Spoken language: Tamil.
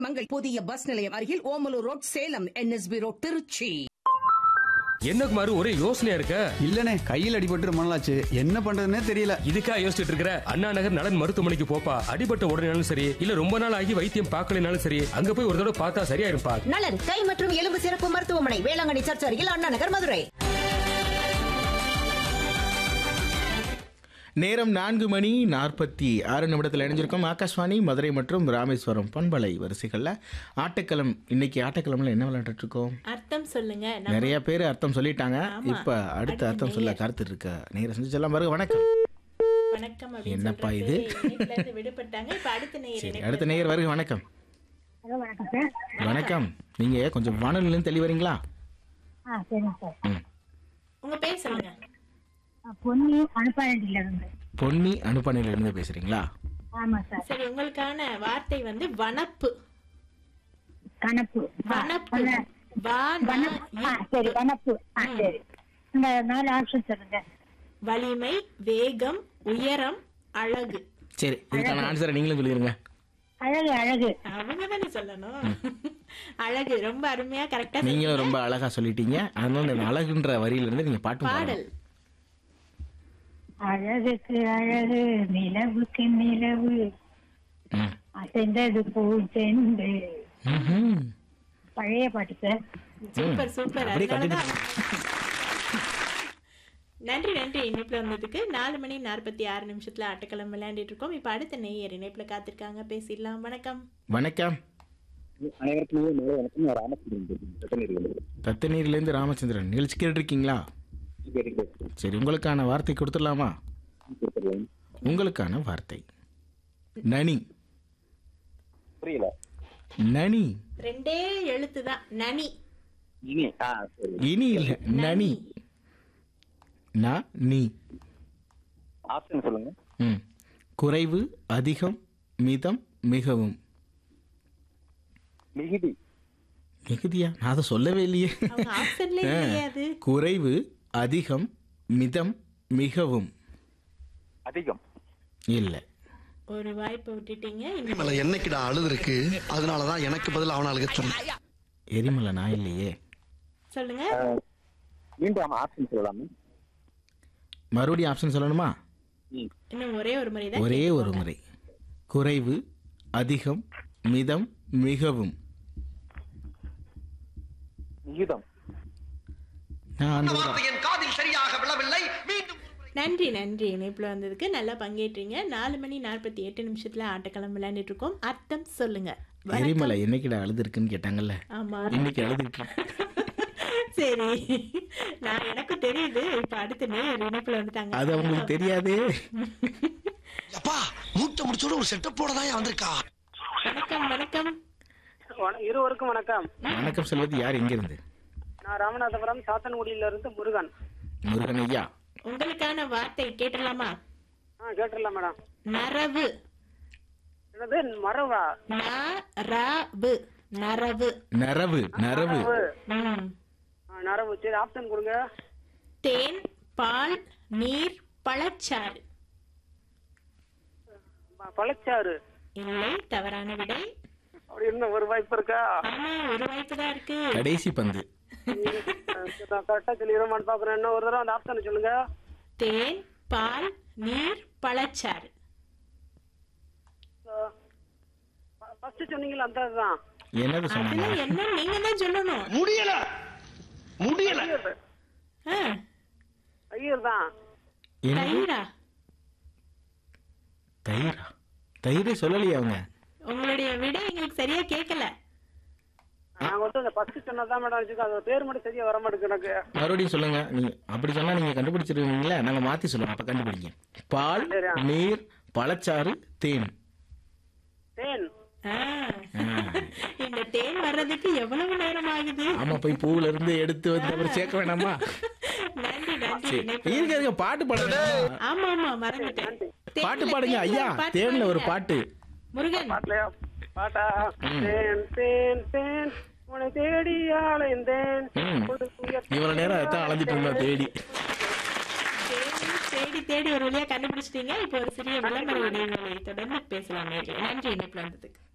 மங்கள் புதிய பஸ் நிலையம் அருகில் Omalur road Salem NSP road Trichy என்ன குமார் ஒரே யோசனையா இருக்க இல்லனே கையில் அடிபட்டு ரொம்ப நாளாச்சு என்ன பண்றதுன்னே தெரியல இதுக்கா யோசிச்சுட்டு இருக்கிற அண்ணா நகர் நலன் மருத்துவமனைக்கு போப்பா அடிபட்ட உடனேனாலும் சரி இல்ல ரொம்ப நாள் ஆகி வைத்தியம் பார்க்கலனாலும் சரி அங்க போய் ஒரு தடவை பார்த்தா சரியா இருப்பா நலன் கை மற்றும் எலும்பு சிறப்பு மருத்துவமனை வேளாங்கண்ணி சர்ச் அருகில் அண்ணா நகர் மதுரை நேரம் நான்கு மணி நாற்பத்தி ஆறு நிமிடத்தில் இணைஞ்சிருக்கோம் ஆகாஷ்வாணி மதுரை மற்றும் ராமேஸ்வரம் பண்பலை வரிசைகளில் ஆட்டக்களம் இன்னைக்கு ஆட்டக்களம்ல என்ன விளையாண்டுட்டு இருக்கோம் அர்த்தம் சொல்லுங்க நம்ம நிறைய பேர் அர்த்தம் சொல்லிட்டாங்க ஆமா. இப்போ அடுத்த அடுத்த அர்த்தம் சொல்ல நேயர். கருத்து இருக்க நேரம் செஞ்சுலாம் பாருங்க வணக்கம் வணக்கம் அப்படின்னு என்னப்பா சொல்றது இது? இணைப்புல இருந்து விடுபட்டாங்க இப்ப அடுத்த நேயர் சரி இணைப்புல அடுத்த நேயர் வருக வணக்கம் வணக்கம் நீங்க கொஞ்சம் வானொலியிலும் தெளி வரீங்களா ஆ சரிங்க சார் ம் உங்க பேர் சொல்லுங்க பொன்னி அனுப்பாண்டில இருந்து பொன்னி அனுப்பணில இருந்து பேசுறீங்களா ஆமா சார் சரி உங்களுக்கான வார்த்தை வந்து வனப்பு கணப்பு வனப்பு வன- வான வனப்பு ஆ சரி வனப்பு ஆ சரி இந்த நாலு ஆப்ஷன் சொல்லுங்க வலிமை வேகம் உயரம் அழகு சரி இதுக்கான ஆன்சரை நீங்களும் சொல்லிடுங்க அழகு அழகு அவங்க தானே சொல்லணும் அழகு ரொம்ப அருமையா கரெக்டா நீங்களும் ரொம்ப அழகா சொல்லிட்டீங்க அதனால இந்த அழகுன்ற வரியில இருந்து நீங்க பாட்டு பாடணும் பாடல் அழகுக்கு அழகு நிலவுக்கு நிலவு ம். அசைந்தது பூச்செண்டு ம்ஹும். பழைய பாட்டு சார் சூப்பர் சூப்பர் அப்படியே அதனாலதான் நன்றி நன்றி இணைப்புல வந்ததுக்கு நாலு மணி நாற்பத்தி ஆறு நிமிஷத்துல ஆட்டக்களம் விளையாண்டுட்டு இருக்கோம் இப்ப அடுத்த நேயர் இணைப்புல காத்திருக்காங்க பேசிடலாம் வணக்கம் வணக்கம் அனைவருக்கும் மேலே வணக்கம் நான் ராமச்சந்திரன் பேசுறேன் வெட்டநேரியிலிருந்து. தத்தநீர்லேருந்து ராமச்சந்திரன் நிகழ்ச்சி கேட்டிருக்கீங்களா கேட்டுக்கிட்டே சரி உங்களுக்கான வார்த்தை கொடுத்துடலாமா கொடுத்துடலாம். உங்களுக்கான வார்த்தை நனி புரியல நனி ரெண்டே எழுத்து தான் நனி இனி ஆ சரி இனி இல்ல நனி ந நீ ஆப்ஷன் சொல்லுங்க ம் குறைவு அதிகம் மிதம் மிகவும் மிகுதி மிகுதியா நான் அதை சொல்லவே இல்லையே அவங்க ஆப்ஷன்ல இல்லையே அது குறைவு அதிகம் மிதம் மிகவும் அதிகம் இல்லை ஒரு வாய்ப்பை விட்டுட்டீங்க இன்னும் எரிமலை என்னைக்குடா அழுது இருக்கு அதனாலதான் எனக்கு பதில் அவனை அழுக சொன்னேன் எரிமலை நான் இல்லையே சொல்லுங்க மீண்டும் ஆப்ஷன் சொல்லலாமா மறுபடியும் ஆப்ஷன் சொல்லணுமா இன்னும் ஒரே ஒரு முறை தான் ஒரே ஒரு முறை குறைவு அதிகம் மிதம் மிகவும் விகிதம் நான் அந்த ஒரு- என் காதில் சரியாக விழவில்லை மீண்டும் நன்றி நன்றி இணைப்புல வந்ததுக்கு நல்லா பங்கேற்றீங்க நாலு மணி நாற்பத்தி எட்டு நிமிஷத்துல ஆட்டக்களம் விளையாண்டுட்டு இருக்கோம் அர்த்தம் சொல்லுங்க வணக்கம். எரிமலை என்னைக்குடா அழுது இருக்குன்னு கேட்டாங்கல்ல ஆமா இன்னைக்கு அழுதுட்டு இருக்கு. சரி நான் எனக்கும் தெரியுது இப்ப அடுத்த நேர் இணைப்புல வந்துட்டாங்க அது அவங்களுக்கு தெரியாதே அப்பா மூட்டை முடிச்சோட ஒரு செட்டப்போட தான் வந்திருக்கா வணக்கம் வணக்கம் இருவருக்கும் வணக்கம் வணக்கம் சொல்வது யார் எங்க இருந்து நான் ராமநாதபுரம் சாத்தன்குடியில இருந்து முருகன் முருகன் ஐயா உங்களுக்கான வார்த்தை கேட்டலாமா ஆ கேட்டுடலாம் மேடம் நரவு என்னது மரவா நரவு நரவு நரவு நரவு ம். ஆ, நரவு சரி ஆப்ஷன் கொடுங்க தேன் பால் நீர் பழச்சாறு ப- பழச்சாறு இல்லை தவறான விடை அப்படி என்ன ஒரு வாய்ப்பு இருக்கா ஆமா ஒரு வாய்ப்பு தான் இருக்கு கடைசி பந்து நான் கரெக்டா சொல்லிடுமான்னு பாக்குறேன் என்ன ஒரு தடவை அந்த ஆப்ஷன் சொல்லுங்க தேன் பால் நீர் பழச்சாறு ஃபர்ஸ்ட் சொன்னீங்களா அந்த தான் என்னது சொன்னாங்க அதுல என்ன நீங்க தான் சொல்லணும் முடியல முடியல ஆ, ஐயர் தான் என்ன தயிரா தயிரா தயிரே சொல்லலையே அவங்க உங்களுடைய விடை எங்களுக்கு சரியா கேட்கல நாங்க வந்து அந்த ஃபர்ஸ்ட் சொன்னதான் மேடம் வச்சுக்கோ அது பேர் மட்டும் சரியா வர மாட்டேங்குது எனக்கு மறுபடியும் சொல்லுங்க நீங்க அப்படி சொன்னா நீங்க கண்டுபிடிச்சிருவீங்களா நாங்க மாத்தி சொல்லுவோம் அப்ப கண்டுபிடிங்க பால் நீர் பழச்சாறு தேன் தேன் ஆ, இந்த தேன் வர்றதுக்கு எவ்வளவு நேரம் ஆகுது ஆமா போய் பூவுல இருந்து எடுத்து வந்து அப்புறம் சேர்க்க வேணாமா நன்றி நன்றி இணைப்பு- இருக்க இருக்க பாட்டு பாடுங்க ஆமா ஆமா மறந்துட்டேன் பாட்டு தேன்ல- பாடுங்க தேன்ல ஐயா ஒரு பாட்டு தேன்ல ஒரு பாடுங்க. பாட்டு முருகன் பாட்டலையா பாட்டா தேன் தேன் தேன் உன்னை தேடி அலைந்தேன் ம். புது புயல் இவ்வளவு நேரம் அதான் அலைஞ்சிட்டு இருந்தா தேடி தேடி தேடி தேடி ஒரு வழியா கண்டுபிடிச்சிட்டீங்க இப்போ ஒரு சிறிய விளம்பர இடைவேளையை தொடர்ந்து பேசலாம் நேயர்களே. நன்றி இணைப்புல வந்ததுக்கு